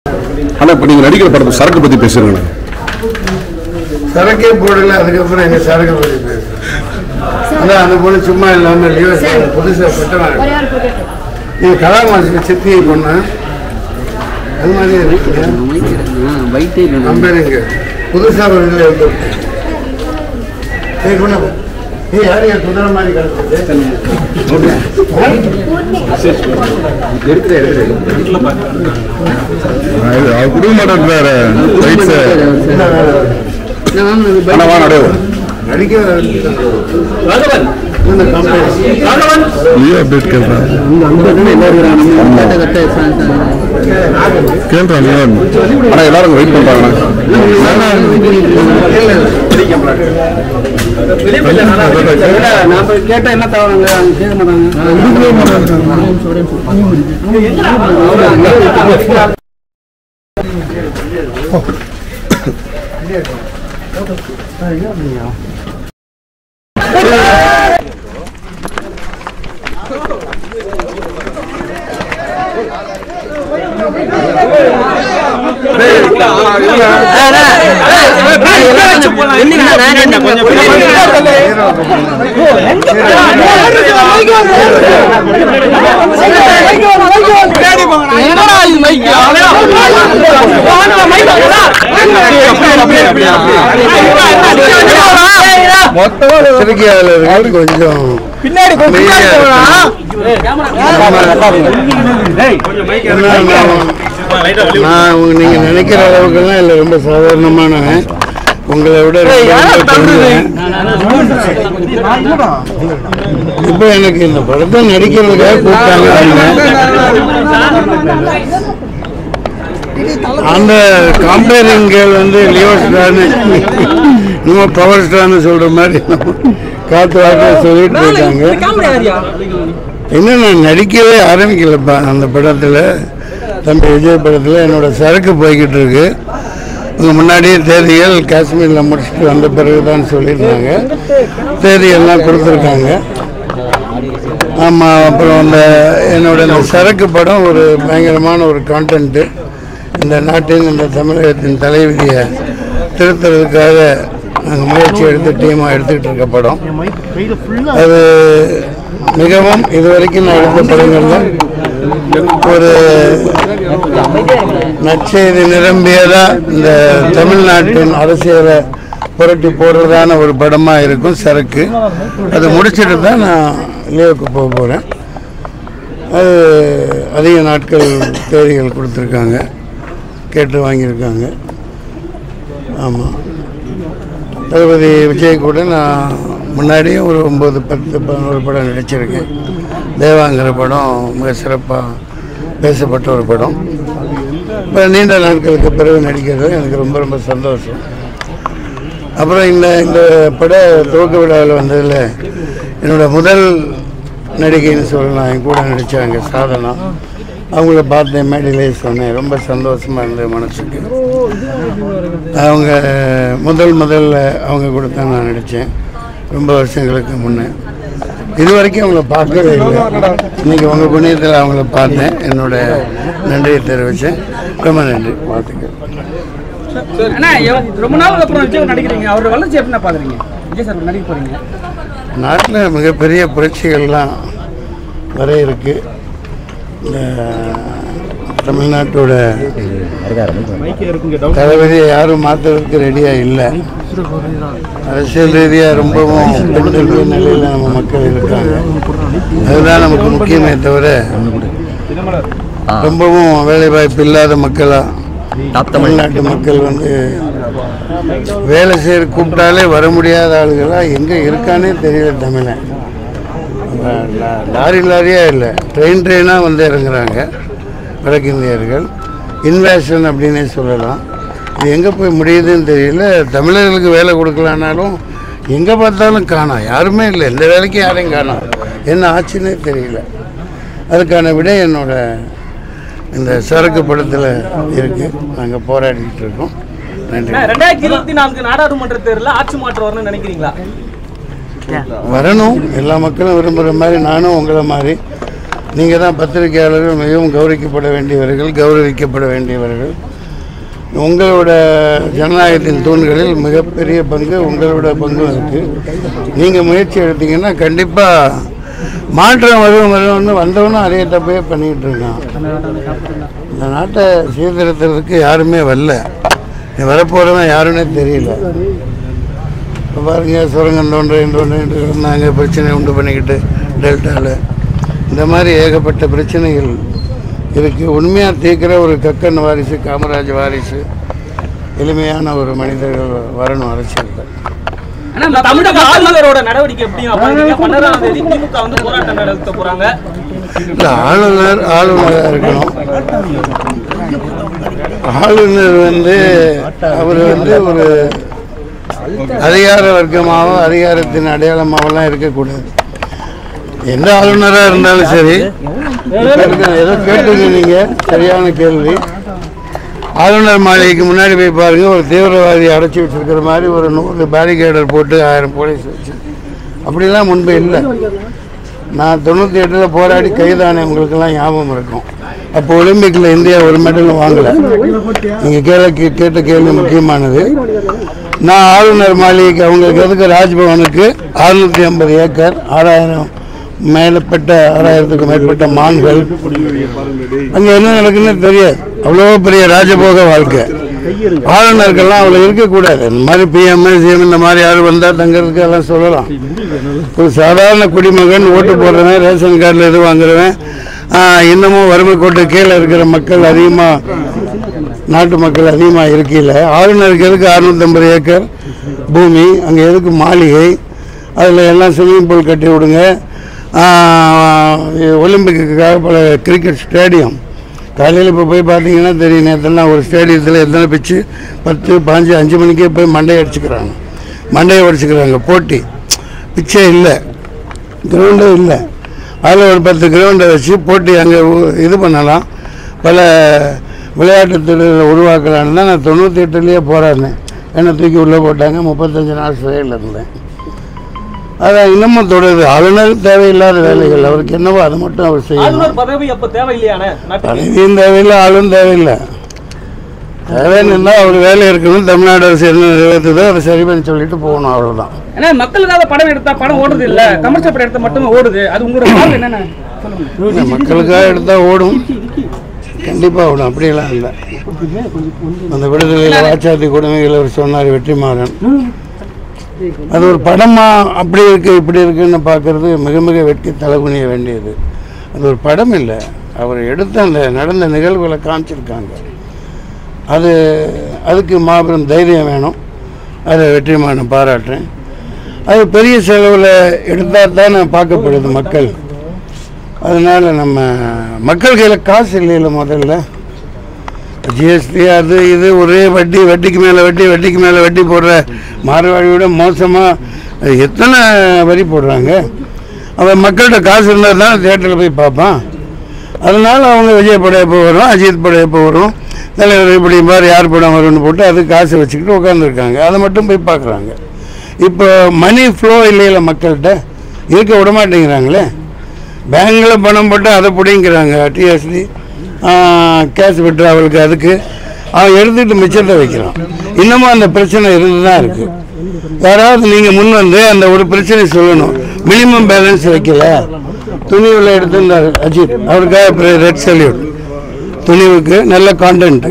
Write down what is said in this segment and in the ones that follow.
ஆனால் இப்போ நீங்கள் நடிக்கிற படத்தை சரக்கு பற்றி பேசுகிறீங்களே சரக்கே போடல அதுக்கப்புறம் எங்க சரக்கு பத்தி பேசுறேன் அதான் அந்த பொண்ணு சும்மா இல்லாம லீவ் புதுசாக பட்டம் நீங்க கலாமாசி சித்தியை பொண்ணு அது மாதிரியே இருக்கீங்க நம்பருங்க புதுசாக ஒரு இதில் வந்து ஏய் பொண்ணு ஏய் யார் யார் குதிரை மாதிரி கிடக்குது அவர் கொடுக்க மாட்டேன்றாரு ரைட்ஸு ஆனால் வா நடுவு நடிக்க இந்த கம்பெனி நீ அப்டேட் கேள்றான் கேள்றான் ஆனால் எல்லாரும் வெயிட் பண்ணுறாங்கண்ணா நாம கேட்டா என்ன தவறாங்க அவங்க கேட்க மாட்டாங்க பத்திரிகையாளர் இருக்கு கொஞ்சம் நான் நான் உங்க- நீங்க நினைக்கிற அளவுக்குலாம் இல்லை ரொம்ப சாதாரணமானவன் உங்களை விட ரொம்ப பெரியவன். இப்போ எனக்கு இந்த படத்தை நடிக்கிறதுக்காக கூப்பிட்டாங்க அந்த காம்பேரிங் கேள் வந்து லியோ ஸ்டார்னு நம்ம பவர் ஸ்டார்னு சொல்ற மாதிரி நம்ம காத்து வார்த்தை சொல்லிட்டு இருக்காங்க இன்னும் நான் நடிக்கவே ஆரம்பிக்கலப்பா அந்த படத்தில் தம்பி விஜய் படத்தில் என்னோட சரக்கு போய்கிட்டு இருக்கு உங்கள் முன்னாடியே தேதிகள் காஷ்மீரில் முடிச்சுட்டு வந்த பிறகு தான் சொல்லியிருந்தாங்க தேதியெல்லாம் கொடுத்துருக்காங்க ஆமாம் அப்புறம் அந்த என்னோட இந்த சரக்கு படம் ஒரு பயங்கரமான ஒரு கான்டென்ட்டு இந்த நாட்டின் இந்த தமிழகத்தின் தலைவிதியை திருத்துறதுக்காக நாங்கள் முயற்சி எடுத்து டீமாக எடுத்துக்கிட்டு இருக்க படம் அது மிகவும் இதுவரைக்கும் நான் எடுத்த படங்களில் ஒரு நற்செய்தி நிரம்பியதா இந்த தமிழ்நாட்டின் அரசியலை புரட்டி போடுறதான ஒரு படமாக இருக்கும் சரக்கு அதை முடிச்சுட்டு தான் நான் லீவுக்கு போக போகிறேன் அது அதிக நாட்கள் தேதிகள் கொடுத்துருக்காங்க கேட்டு வாங்கியிருக்காங்க ஆமாம் தளபதி விஜய் கூட நான் முன்னாடியே ஒரு ஒம்பது பத்து பதினோரு படம் நடிச்சிருக்கேன் தேவாங்கிற படம் மிக சிறப்பாக பேசப்பட்ட ஒரு படம் இப்போ நீண்ட நாட்களுக்கு பிறகு நடிக்கிறது எனக்கு ரொம்ப ரொம்ப சந்தோஷம் அப்புறம் இந்த இந்த பட துவக்க விழாவில் வந்ததில் என்னோட முதல் நடிகைன்னு சொல்லலாம் என் கூட நடித்தாங்க சாதனா அவங்கள பார்த்தேன் மேடையிலே சொன்னேன் ரொம்ப சந்தோஷமாக இருந்தது மனசுக்கு அவங்க முதல் முதல்ல அவங்க கூட தான் நான் நடித்தேன் ரொம்ப வருஷங்களுக்கு முன்னே இது வரைக்கும் அவங்கள பார்க்கவே இல்லை இன்னைக்கு உங்கள் புண்ணியத்தில் அவங்கள பார்த்தேன் என்னோட நன்றியை தெரிவித்தேன் ரொம்ப நன்றி வாழ்த்துக்கள் அண்ணா எவ்வ- ரொம்ப நாளுக்கு அப்புறம் விஜய் நடிக்கிறீங்க அவரோட வளர்ச்சி எப்படி பாக்குறீங்க விஜய் சார் நடிக்க போறீங்க நாட்டில் மிகப்பெரிய புரட்சிகள்லாம் வர இருக்கு இந்த தமிழ்நாட்டோட தளபதியை யாரும் மாற்றுறதுக்கு ரெடியாக இல்லை அரசியல் ரீதியாக ரொம்பவும் பின்தங்கிய நிலையில் நம்ம மக்கள் இருக்காங்க அதுதான் நமக்கு முக்கியமே தவிர ரொம்பவும் வேலைவாய்ப்பு இல்லாத மக்களாக தமிழ்நாட்டு மக்கள் வந்து வேலை செய்ய கூப்பிட்டாலே வர முடியாத ஆளுகளாக எங்கே இருக்கானே தெரியல தமிழன் லா- லா- லாரி லாரியாக இல்லை ட்ரெயின் ட்ரெயினாக வந்து இறங்குறாங்க வடக்கிந்தியர்கள் இன்வேஷன் அப்படின்னே சொல்லலாம் இது எங்கே போய் முடியுதுன்னு தெரியல தமிழர்களுக்கு வேலை கொடுக்கலான்னாலும் எங்கே பார்த்தாலும் காணோம் யாருமே இல்லை எந்த வேலைக்கும் யாரையும் காணோம் என்ன ஆச்சுன்னே தெரியல அதுக்கான விடை என்னோட இந்த சரக்கு படத்தில் இருக்குது நாங்கள் போராடிட்டு இருக்கோம் நன்றி ரெண்டாயிரத்தி இருபத்தி நான்கு நாடாளுமன்ற தேர்தலில் ஆட்சி மாற்றம் வரணும்னு நினைக்கிறீங்களா வரணும் எல்லா மக்களும் விரும்புகிற மாதிரி நானும் உங்களை மாதிரி நீங்கள் தான் பத்திரிகையாளர்கள் மிகவும் கௌரவிக்கப்பட வேண்டியவர்கள் கௌரவிக்கப்பட வேண்டியவர்கள் உங்களோட ஜனநாயகத்தின் தூண்களில் மிகப்பெரிய பங்கு உங்களோட பங்கும் இருக்குது நீங்கள் முயற்சி எடுத்தீங்கன்னா கண்டிப்பாக மாற்றம் வரும் வரும்னு வந்தவனும் அதே தப்பே பண்ணிகிட்டு இருக்கான் இந்த நாட்டை சீர்திருத்துறதுக்கு யாருமே வரல இங்க வரப்போகிறவன் யாருன்னே தெரியல இப்போ பாருங்க சுரங்கம் தோன்றேன் தோன்றேன் இருந்தாங்க பிரச்சனை உண்டு பண்ணிக்கிட்டு டெல்டாவில் இந்த மாதிரி ஏகப்பட்ட பிரச்சனைகள் இருக்குது உண்மையாக தீர்க்கிற ஒரு கக்கன் வாரிசு காமராஜ் வாரிசு எளிமையான ஒரு மனிதர்கள் வரணும் அரசியலில் ஆனா இந்த தமிழக ஆளுநரோட நடவடிக்கை எப்படிங்க பாக்குறீங்க பன்னெண்டாம் தேதி திமுக வந்து போராட்டம் நடத்த போறாங்க இல்லை ஆளுநர் ஆளுநராக இருக்கணும் ஆளுநர் வந்து அவர் வந்து ஒரு அதிகார வர்க்கமாகவோ அதிகாரத்தின் அடையாளமாகலாம் இருக்கக்கூடாது எந்த ஆளுநராக இருந்தாலும் சரி இப்ப இருக்க- ஏதோ கேட்டீங்க நீங்கள் சரியான கேள்வி ஆளுநர் மாளிகைக்கு முன்னாடி போய் பாருங்க ஒரு தீவிரவாதி அடைச்சி வச்சிருக்கிற மாதிரி ஒரு நூறு பேரிகேடர் போட்டு ஆயிரம் போலீஸ் வச்சு அப்படிலாம் முன்பு இல்லை நான் தொண்ணூற்றி எட்டில் போராடி கைதானே உங்களுக்கெல்லாம் ஞாபகம் இருக்கும் அப்போ ஒலிம்பிக்கில் இந்தியா ஒரு மெடலும் வாங்கலை நீங்கள் கேள்வி கே- கேட்ட கேள்வி முக்கியமானது நான் ஆளுநர் மாளிகைக்கு அவங்களுக்கு எதுக்கு ராஜ்பவனுக்கு அறுநூற்றி ஐம்பது ஏக்கர் ஆறாயிரம் மேலப்பட்ட ஆறாயிரத்துக்கு மேற்பட்ட மான்கள் அங்கே என்ன நடக்குன்னு தெரியாது அவ்வளோ பெரிய ராஜபோக வாழ்க்கை ஆளுநர்கள்லாம் அவ்வளோ இருக்கக்கூடாது இந்த மாதிரி பிஎம் சிஎம் இந்த மாதிரி யாரும் வந்தால் தங்கிறதுக்கு எல்லாம் சொல்லலாம் ஒரு சாதாரண குடிமகன் ஓட்டு போடுறவன் ரேஷன் கார்டில் இது வாங்குறவன் ஆஹ், இன்னமும் வறுமை கோட்டு கீழே இருக்கிற மக்கள் அதிகமாக நாட்டு மக்கள் அதிகமாக இருக்கையில் ஆளுநருக்கு எதுக்கு அறுநூத்தம்பது ஏக்கர் பூமி அங்கே எதுக்கு மாளிகை அதில் எல்லாம் ஸ்விம்மிங் பூல் கட்டி விடுங்க ஆஹ், ஒலிம்பிக்குக்காக பல கிரிக்கெட் ஸ்டேடியம் காலையில் இப்போ போய் பார்த்தீங்கன்னா தெரியும் நேற்றுலாம் ஒரு ஸ்டேடியத்தில் எத்தனை பிச்சு பத்து பாஞ்சு அஞ்சு மணிக்கே போய் மண்டையை அடிச்சுக்கிறாங்க மண்டையை உடச்சிக்கிறாங்க போட்டி பிச்சே இல்லை கிரவுண்டே இல்லை அதில் ஒரு பத்து கிரவுண்டை வச்சு போட்டி அங்கே இது பண்ணலாம் பல விளையாட்டுத் தொழிலை உருவாக்கலான்னு தான் நான் தொண்ணூற்றி எட்டுலேயே போராடினேன் என்னை தூக்கி உள்ளே போட்டாங்க முப்பத்தஞ்சு நாள் சிறையில் இருந்தேன் அதான் இன்னமும் தொடருது ஆளுநர் தேவையில்லாத வேலைகள் அவருக்கு என்னவோ அதை மட்டும் அவர் செய்யணும் ஆளுநர் பதவி அப்ப தேவையில்லையானே நாட்டுக்கு பதவியும் தேவையில்லை ஆளும் தேவையில்லை தேவைன்னு இருந்தால் அவர் வேலை இருக்கணும் தமிழ்நாடு அரசு என்ன நிறைவேற்றுதோ அதை சரி பண்ணி சொல்லிட்டு போகணும் அவ்வளோதான் ஏன்னா மக்களுக்காக படம் எடுத்தா படம் ஓடுது இல்ல கமர்ஷியல் படம் எடுத்தா மட்டுமே ஓடுது அது உங்களோட பார்வை என்னென்ன சொல்லுங்க இந்த மக்களுக்காக எடுத்தால் ஓடும் கண்டிப்பாக ஓடும் அப்படியெல்லாம் இல்லை அந்த விடுதலையில் வாச்சாத்தி கொடுமைகள் அவர் சொன்னார் வெற்றிமாறன் அது ஒரு படமா அப்படி இருக்கு இப்படி இருக்குன்னு பார்க்கறது மிக மிக வெட்கி தலைகுனிய வேண்டியது அது ஒரு படம் இல்லை அவர் எடுத்த அந்த நடந்த நிகழ்வுகளை காமிச்சிருக்காங்க அது அதுக்கு மாபெரும் தைரியம் வேணும் அதை வெற்றிமாறன் பாராட்டுறேன் அது பெரிய செலவில் எடுத்தால் தானே பார்க்கப்படுது மக்கள் அதனால் நம்ம மக்கள் கையில் காசு இல்லைல்ல முதல்ல ஜிஎஸ்டி அது இது ஒரே வட்டி வட்டிக்கு மேலே வட்டி வட்டிக்கு மேலே வட்டி போடுற மார்வாடியோட மோசமாக எத்தனை வரி போடுறாங்க அவன் மக்கள்கிட்ட காசு இருந்தால் தான் தேட்டரில் போய் பார்ப்பான் அதனால் அவங்க விஜய் படம் எப்போ வரும் அஜித் படம் எப்போ வரும் தலைவர் இப்படி மாதிரி யார் படம் வரும்னு போட்டு அது காசு வச்சுக்கிட்டு உட்காந்துருக்காங்க அதை மட்டும் போய் பார்க்குறாங்க இப்போ மணி ஃப்ளோ இல்லையில மக்கள்கிட்ட இருக்க விட மாட்டேங்கிறாங்களே பேங்கில் பணம் போட்டு அதை பிடிங்கிறாங்க டிஎஸ்டி கேஷ் விட்ராவலுக்கு அதுக்கு அவன் எடுத்துக்கிட்டு மிச்சத்தை வைக்கிறான் இன்னமும் அந்த பிரச்சனை இருந்து தான் இருக்குது யாராவது நீங்கள் முன் வந்து அந்த ஒரு பிரச்சனை சொல்லணும் மினிமம் பேலன்ஸ் வைக்கல துணிவில் எடுத்திருந்தார் அஜித் அவருக்காக ரெட் சல்யூட் துணிவுக்கு நல்ல கான்டென்ட்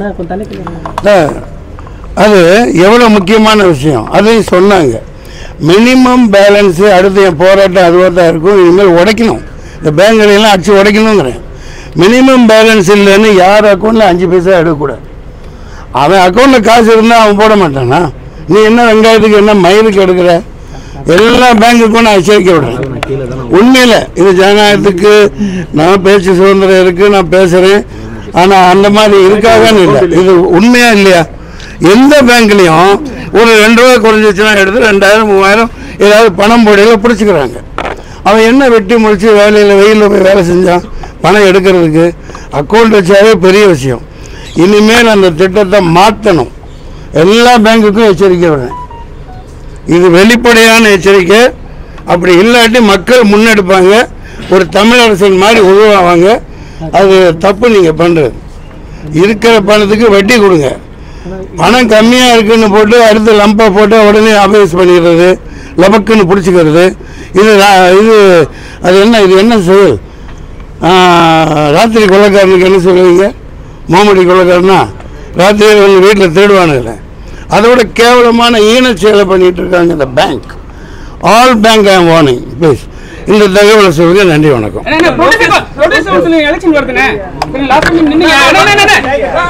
அது எவ்வளோ முக்கியமான விஷயம் அதையும் சொன்னாங்க மினிமம் பேலன்ஸு அடுத்து என் போராட்டம் அதுவாக தான் இருக்கும் இனிமேல் உடைக்கணும் இந்த பேங்க்களெல்லாம் அடிச்சு உடைக்கணுங்கிறேன் மினிமம் பேலன்ஸ் இல்லைன்னு யார் அக்கௌண்ட்டில் அஞ்சு பைசா எடுக்கக்கூடாது அவன் அக்கௌண்ட்டில் காசு இருந்தால் அவன் போட மாட்டானா நீ என்ன வெங்காயத்துக்கு என்ன மயிலுக்கு எடுக்கிற எல்லா பேங்குக்கும் நான் எச்சரிக்கை விடுறேன் உண்மையில் இது ஜனநாயகத்துக்கு நான் பேச்சு சுதந்திரம் இருக்குது நான் பேசுகிறேன் ஆனால் அந்த மாதிரி இருக்காகன்னு இல்லை இது உண்மையா இல்லையா எந்த பேங்க்லேயும் ஒரு ரெண்டு ரூபா குறைஞ்சிச்சுன்னா எடுத்து ரெண்டாயிரம் மூவாயிரம் ஏதாவது பணம் போடையில் பிடிச்சிக்கிறாங்க அவன் என்ன வெட்டி முடிச்சு வேலையில் வெயிலில் போய் வேலை செஞ்சான் பணம் எடுக்கிறதுக்கு அக்கௌண்ட் வச்சாவே பெரிய விஷயம் இனிமேல் அந்த திட்டத்தை மாற்றணும் எல்லா பேங்குக்கும் எச்சரிக்கை வரேன் இது வெளிப்படையான எச்சரிக்கை அப்படி இல்லாட்டி மக்கள் முன்னெடுப்பாங்க ஒரு தமிழரசன் மாதிரி உருவாவாங்க அது தப்பு நீங்கள் பண்ணுறது இருக்கிற பணத்துக்கு வட்டி கொடுங்க பணம் கம்மியாக இருக்குன்னு போட்டு அடுத்து லம்பாக போட்டு உடனே அபேஸ் பண்ணிடுறது லபக்குன்னு பிடிச்சிக்கிறது இது ரா- இது அது என்ன இது என்ன செயல் ஆ, ராத்திரி கொள்ளைக்காரனுக்கு என்ன சொல்லுவீங்க மாமடி கொள்ளைக்காரனா ராத்திரி வந்து வீட்டில் திருடுவானுங்களே அதோட கேவலமான ஈனச் செயலை பண்ணிட்டு இருக்காங்க இந்த bank all bank I warning please இந்த தகவலை சொல்லுங்க நன்றி வணக்கம் அண்ணா, அண்ணா, protest- protest வந்து election வருதுண்ணே. கொஞ்சம் last minute நின்னுங்க. அண்ணா, அண்ணா, அண்ணா, அண்ணா.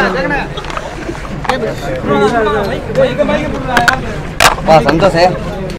அப்பா சந்தோஷ்